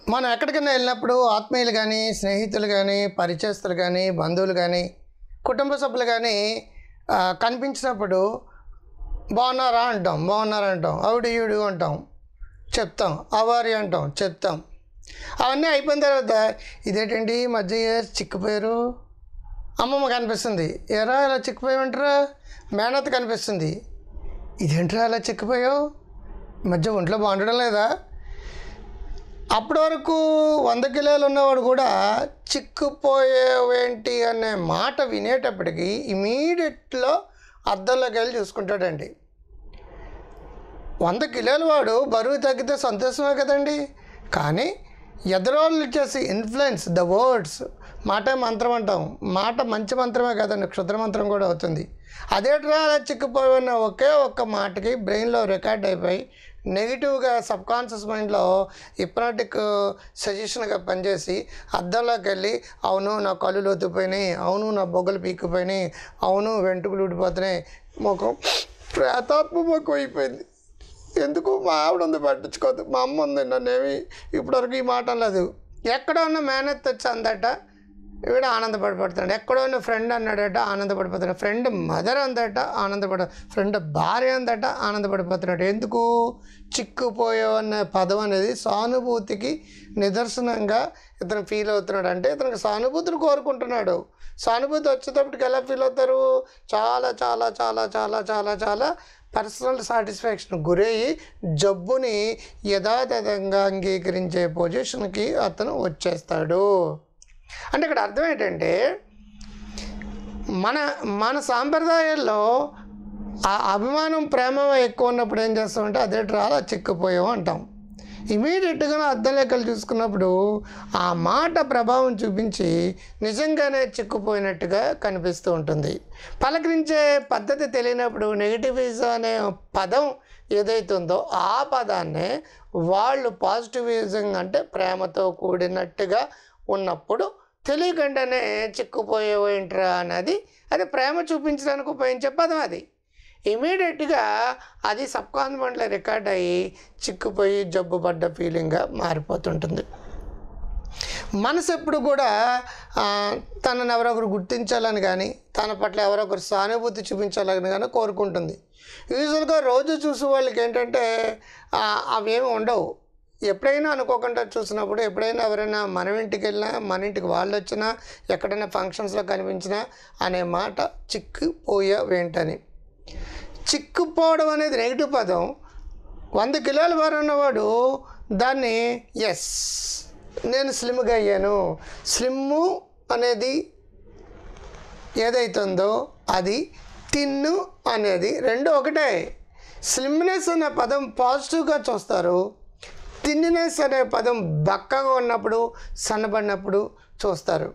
మనం ఎక్కడికైనా వెళ్ళినప్పుడు ఆత్మీయులు కానీ స్నేహితులు కానీ పరిచయస్తులు కానీ బంధువులు కానీ కుటుంబ సభ్యులు కానీ ఆ, కనిపించినప్పుడు బాగున్నారా అంటాం బాగున్నారా అంటాం అవుడు ఈడు అంటాం చెప్తాం అవారి అంటాం చెప్తాం అవన్నీ అయిపోయిన తర్వాత ఇదేంటండి ఈ మధ్య ఏ చిక్కిపోయారు అమ్మమ్మ కనిపిస్తుంది ఎరా ఇలా చిక్కిపోయామంటారా మేనత్ కనిపిస్తుంది ఇదేంట్రా అలా చిక్కిపోయావు ఈ మధ్య ఒంట్లో బాగుండడం లేదా అప్పటి వరకు వంద కిలోలు ఉన్నవాడు కూడా చిక్కుపోయేవేంటి అనే మాట వినేటప్పటికి ఇమీడియట్లో అద్దంలోకి వెళ్ళి చూసుకుంటాడండి వంద కిలోల వాడు బరువు తగ్గితే సంతోషమే కదండి కానీ ఎదురోళ్ళు చేసే ఇన్ఫ్లుయెన్స్ ద వర్డ్స్ మాట మంత్రం అంటాం మాట మంచి మంత్రమే కదండి క్షుద్ర మంత్రం కూడా అవుతుంది అదేట్రా అలా చిక్కుపోయిన ఒకే ఒక్క మాటకి బ్రెయిన్లో రికార్డ్ అయిపోయి నెగిటివ్గా సబ్ కాన్షియస్ మైండ్లో హిప్నాటిక్ సజెషన్గా పనిచేసి అద్దంలోకి వెళ్ళి అవును నా కళ్ళు లోతుపోయినాయి అవును నా బొగ్గలు పీక్కుపోయినాయి అవును వెంట్రుకలు ఊడిపోతున్నాయి ముఖం ప్రేతాత్మ ముఖం అయిపోయింది ఎందుకు మా ఆవిడ ఉంది పట్టించుకోదు మా అమ్మ ఉంది నన్నేమి ఇప్పటివరకు ఈ మాట అనలేదు ఎక్కడో ఉన్న మేనత్ వచ్చి అందట వీడు ఆనందపడిపోతున్నాడు ఎక్కడో ఉన్న ఫ్రెండ్ అన్నాడట ఆనందపడిపోతున్నాడు ఫ్రెండ్ మదర్ అందట ఆనందపడ ఫ్రెండ్ భార్య అందట ఆనందపడిపోతున్నాడు ఎందుకు చిక్కుపోయావన్న పదం అనేది సానుభూతికి నిదర్శనంగా ఇతను ఫీల్ అవుతున్నాడు అంటే ఇతనికి సానుభూతిని కోరుకుంటున్నాడు సానుభూతి వచ్చేటప్పటికి ఎలా ఫీల్ అవుతారు చాలా చాలా చాలా చాలా చాలా చాలా పర్సనల్ సాటిస్ఫాక్షన్ గురయ్యి జబ్బుని యథాతథంగా అంగీకరించే పొజిషన్కి అతను వచ్చేస్తాడు అంటే ఇక్కడ అర్థం ఏంటంటే మన మన సాంప్రదాయాల్లో ఆ అభిమానం ప్రేమ ఎక్కువ ఉన్నప్పుడు ఏం చేస్తామంటే అదే డ్రాలా చిక్కుపోయాం అంటాం ఇమీడియట్గా అద్దం లెక్కలు చూసుకున్నప్పుడు ఆ మాట ప్రభావం చూపించి నిజంగానే చిక్కుపోయినట్టుగా కనిపిస్తూ ఉంటుంది పలకరించే పద్ధతి తెలియనప్పుడు నెగిటివిజం అనే పదం ఏదైతుందో ఆ పదాన్నే వాళ్ళు పాజిటివిజం అంటే ప్రేమతో కూడినట్టుగా ఉన్నప్పుడు తెలియకుండానే చిక్కుపోయేవేంట్రా అన్నది అది ప్రేమ చూపించడానికి ఉపయోగించే పదం అది ఇమీడియట్గా అది సబ్కాన్ఫిడెంట్లో రికార్డ్ అయ్యి చిక్కుపోయి జబ్బు పడ్డ ఫీలింగ్గా మారిపోతుంటుంది మనసు ఎప్పుడు కూడా ఆ, తనని ఎవరొకరు గుర్తించాలని కానీ తన పట్ల ఎవరొకరు సానుభూతి చూపించాలని కానీ కోరుకుంటుంది యూజువల్గా రోజు చూసే వాళ్ళకి ఏంటంటే ఆ, అవేమి ఉండవు ఎప్పుడైనా అనుకోకుండా చూసినప్పుడు ఎప్పుడైనా ఎవరైనా మన ఇంటికి వెళ్ళినా మన ఇంటికి వాళ్ళు వచ్చినా ఎక్కడైనా ఫంక్షన్స్లో కనిపించినా అనే మాట చిక్కుపోయావేంటని చిక్కుపోవడం అనేది నెగిటివ్ పదం వంద కిలోల బరువు ఉన్నవాడు దాన్ని ఎస్ నేను స్లిమ్గా అయ్యాను స్లిమ్ము అనేది ఏదైతుందో అది తిన్ను అనేది రెండు ఒకటే స్లిమ్నెస్ అనే పదం పాజిటివ్గా చూస్తారు తిన్నినెస్ అనే పదం బక్కగా ఉన్నప్పుడు సన్నబడినప్పుడు చూస్తారు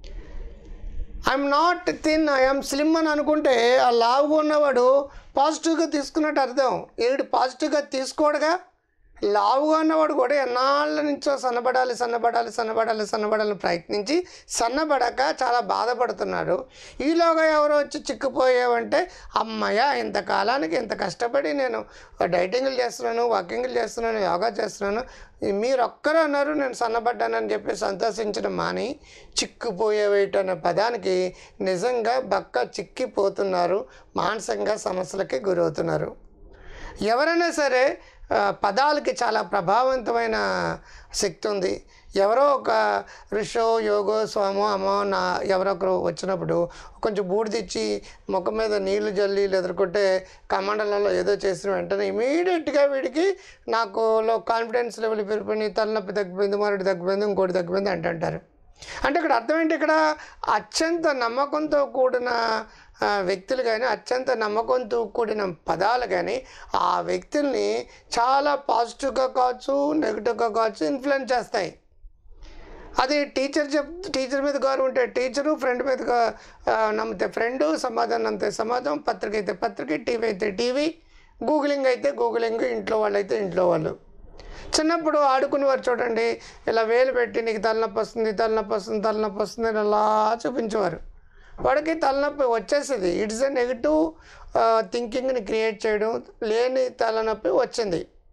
I'm not thin I'm slim అని అనుకుంటే ఆ లావుగా ఉన్నవాడు పాజిటివ్గా తీసుకున్నట్టు అర్థం ఏడు పాజిటివ్గా తీసుకోడుగా లావుగా ఉన్నవాడు కూడా ఎన్నాళ్ళ నుంచో సన్నబడాలి సన్నబడాలి సన్నబడాలి సన్నబడాలని ప్రయత్నించి సన్నబడక చాలా బాధపడుతున్నాడు ఈలోగా ఎవరో వచ్చి చిక్కుపోయావంటే అమ్మయ్య ఇంతకాలానికి ఇంత కష్టపడి నేను డైటింగ్లు చేస్తున్నాను వాకింగ్లు చేస్తున్నాను యోగా చేస్తున్నాను మీరు ఒక్కరు అన్నారు నేను సన్నబడ్డానని చెప్పి సంతోషించడం మాని చిక్కుపోయేవేట అనే పదానికి నిజంగా బక్క చిక్కిపోతున్నారు మానసికంగా సమస్యలకి గురవుతున్నారు ఎవరైనా సరే ఆ, పదాలకి చాలా ప్రభావవంతమైన శక్తి ఉంది ఎవరో ఒక ఋషో యోగో స్వామో అమ్మో నా ఎవరొకరు వచ్చినప్పుడు కొంచెం బూడిదిచ్చి ముఖం మీద నీళ్లు జల్లి ఎదుర్కొంటే కమండలంలో ఏదో చేసిన వెంటనే ఇమీడియట్గా వీడికి నాకు లో కాన్ఫిడెన్స్ లెవెల్ పెరిగిపోయి తలనొప్పి తగ్గిపోయింది మరొకటి తగ్గిపోయింది ఇంకోటి తగ్గిపోయింది అంటుంటారు అంటే ఇక్కడ అర్థం ఏంటి ఇక్కడ అత్యంత నమ్మకంతో కూడిన ఆ, వ్యక్తులు కానీ అత్యంత నమ్మకంతో కూడిన పదాలు కానీ ఆ వ్యక్తుల్ని చాలా పాజిటివ్గా కావచ్చు నెగిటివ్గా కావచ్చు ఇన్ఫ్లుయెన్స్ చేస్తాయి అది టీచర్ చెప్ టీచర్ మీద గౌరవం ఉంటే టీచరు ఫ్రెండ్ మీద గా- ఆ, నమ్మితే ఫ్రెండ్ సమాధానం నమ్మితే సమాధానం పత్రిక అయితే పత్రిక టీవీ అయితే టీవీ గూగులింగ్ అయితే గూగులింగ్ ఇంట్లో వాళ్ళు అయితే ఇంట్లో వాళ్ళు చిన్నప్పుడు ఆడుకునేవారు చూడండి ఇలా వేలు పెట్టి నీకు తలనొప్పి వస్తుంది తలనొప్పి వస్తుంది తలనొప్పి వస్తుంది అని అలా చూపించేవారు వాడికి తలనొప్పి వచ్చేసింది ఇట్స్ ఎ నెగిటివ్ థింకింగ్ని క్రియేట్ చేయడం లేని తలనొప్పి వచ్చింది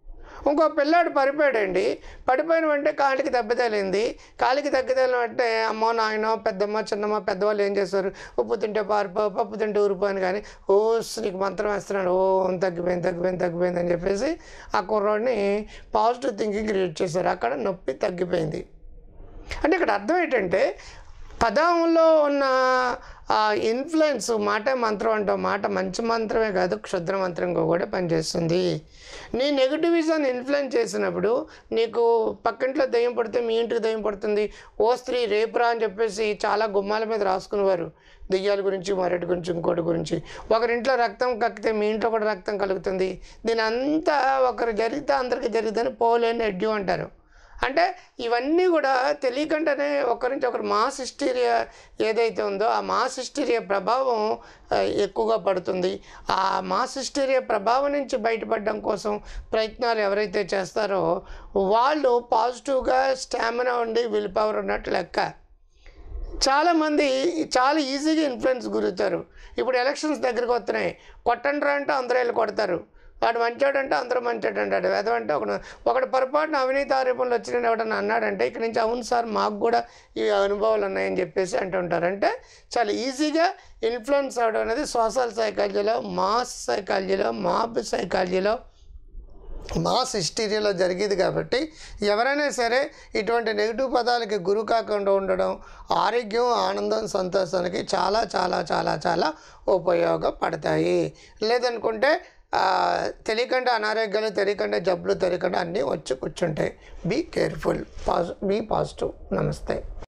ఇంకో పిల్లాడు పడిపోయాడండి పడిపోయిన వెంటనే కాలికి దెబ్బ తగిలింది కాలికి దెబ్బ తగిలిన వెంటనే అమ్మో నాయనో పెద్దమ్మ చిన్నమ్మ పెద్దవాళ్ళు ఏం చేస్తారు ఉప్పు తింటే పారిపో పప్పు తింటే ఊరిపోయాను కానీ ఓ నీకు మంత్రం వేస్తున్నాడు ఓ తగ్గిపోయింది తగ్గిపోయింది తగ్గిపోయింది అని చెప్పేసి ఆ కుర్రాడిని పాజిటివ్ థింకింగ్ క్రియేట్ చేశారు అక్కడ నొప్పి తగ్గిపోయింది అంటే ఇక్కడ అర్థం ఏంటంటే పదంలో ఉన్న ఆ ఇన్ఫ్లుయెన్స్ మాట మంత్రం అంటాం మాట మంచి మంత్రమే కాదు క్షుద్ర మంత్రంగా కూడా పనిచేస్తుంది నీ నెగిటివిజం ఇన్ఫ్లుయెన్స్ చేసినప్పుడు నీకు పక్కింట్లో దయ్యం పడితే మీ ఇంటికి దయ్యం పడుతుంది ఓ స్త్రీ రేపురా అని చెప్పేసి చాలా గుమ్మాల మీద రాసుకునేవారు దెయ్యాల గురించి మరొకటి గురించి ఇంకోటి గురించి ఒకరింట్లో రక్తం కక్కితే మీ ఇంట్లో కూడా రక్తం కలుగుతుంది దీని అంతా ఒకరు జరిగితే అందరికి జరిగితే పోలేని ఎడ్యూ అంటారు అంటే ఇవన్నీ కూడా తెలియకుండానే ఒకరి నుంచి ఒకరు మాస్ హిస్టీరియా ఏదైతే ఉందో ఆ మాస్ హిస్టీరియా ప్రభావం ఆ, ఎక్కువగా పడుతుంది ఆ మాస్ హిస్టీరియా ప్రభావం నుంచి బయటపడడం కోసం ప్రయత్నాలు ఎవరైతే చేస్తారో వాళ్ళు పాజిటివ్గా స్టామినా ఉండి విల్ పవర్ ఉన్నట్టు లెక్క చాలామంది చాలా ఈజీగా ఇన్ఫ్లుయెన్స్ గురవుతారు ఇప్పుడు ఎలక్షన్స్ దగ్గరికి వస్తున్నాయి కొట్టండి రా అంటే అందరూ వెళ్ళి కొడతారు వాడు మంచోడంటే అందరూ మంచోడు అంటాడు వేదం ఒకడు ఒకడు పొరపాటున అవినీతి ఆరోపణలు వచ్చిన ఎవడన్నా అన్నాడంటే ఇక్కడి నుంచి అవును సార్ మాకు కూడా ఈ అనుభవాలు ఉన్నాయని చెప్పేసి అంటుంటారు అంటే చాలా ఈజీగా ఇన్ఫ్లుయెన్స్ అవడం అనేది సోషల్ సైకాలజీలో మాస్ సైకాలజీలో మాబ్ సైకాలజీలో మాస్ హిస్టీరియాలో జరిగేది కాబట్టి ఎవరైనా సరే ఇటువంటి నెగిటివ్ పదాలకి గురి కాకుండా ఉండడం ఆరోగ్యం ఆనందం సంతోషానికి చాలా చాలా చాలా చాలా ఉపయోగపడతాయి లేదనుకుంటే ఆ, తెలియకుండా అనారోగ్యాలు తెలియకుండా జబ్బులు తెలియకుండా అన్నీ వచ్చి కూర్చుంటాయి be careful pause be positive నమస్తే